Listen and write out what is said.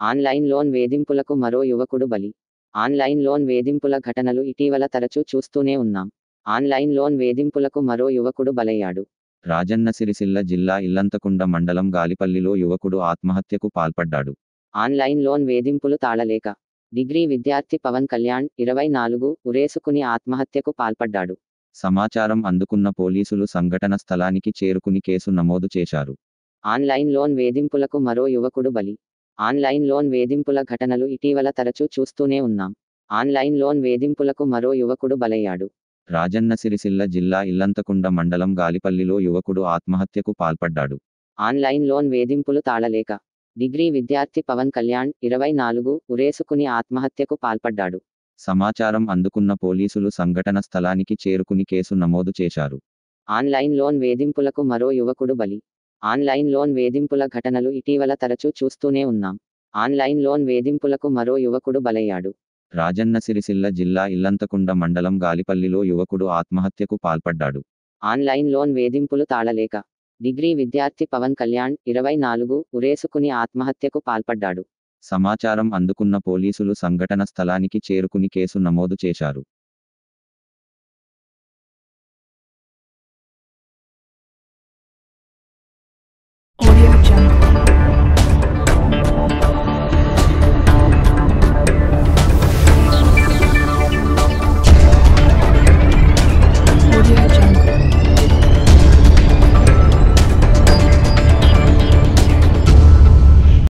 online loan వేధింపులకు మరో యువకుడు బలి ఆన్లైన్ లోన్ వేధింపుల ఘటనలు ఇటీవల తరచూ చూస్తూనే ఉన్నాం ఆన్లైన్ లోన్ వేధింపులకు మరో యువకుడు బలయ్యాడు రాజన్న సిరిసిల్ల జిల్లా ఇల్లంతకుండ మండలం గాలిపల్లిలో యువకుడు ఆత్మహత్యకు పాల్పడ్డాడు ఆన్లైన్ లోన్ వేధింపులు తాళలేక డిగ్రీ విద్యార్థి పవన్ కళ్యాణ్ ఇరవై నాలుగు ఉరేసుకుని ఆత్మహత్యకు పాల్పడ్డాడు సమాచారం అందుకున్న పోలీసులు సంఘటన స్థలానికి చేరుకుని కేసు నమోదు చేశారు ఆన్లైన్ లోన్ వేధింపులకు మరో యువకుడు బలి ఆన్లైన్ లోన్ వేధింపుల ఘటనలు ఇటీవల తరచూ చూస్తూనే ఉన్నాం ఆన్లైన్ లోన్ వేధింపులకు మరో యువకుడు బలయ్యాడు రాజన్న సిరిసిల్ల జిల్లా ఇల్లంతకుండ మండలం గాలిపల్లిలో యువకుడు ఆత్మహత్యకు పాల్పడ్డాడు ఆన్లైన్ లోన్ వేధింపులు తాళలేక డిగ్రీ విద్యార్థి పవన్ కళ్యాణ్ ఇరవై నాలుగు ఉరేసుకుని ఆత్మహత్యకు పాల్పడ్డాడు సమాచారం అందుకున్న పోలీసులు సంఘటన స్థలానికి చేరుకుని కేసు నమోదు చేశారు ఆన్లైన్ లోన్ వేధింపులకు మరో యువకుడు బలి ఆన్లైన్ లోన్ వేధింపుల ఘటనలు ఇటీవల తరచూ చూస్తూనే ఉన్నాం ఆన్లైన్ లోన్ వేధింపులకు మరో యువకుడు బలయ్యాడు రాజన్న సిరిసిల్ల జిల్లా ఇల్లంతకుండ మండలం గాలిపల్లిలో యువకుడు ఆత్మహత్యకు పాల్పడ్డాడు ఆన్లైన్ లోన్ వేధింపులు తాళలేక డిగ్రీ విద్యార్థి పవన్ కళ్యాణ్ ఇరవై నాలుగు ఉరేసుకుని ఆత్మహత్యకు పాల్పడ్డాడు సమాచారం అందుకున్న పోలీసులు సంఘటన స్థలానికి చేరుకుని కేసు నమోదు చేశారు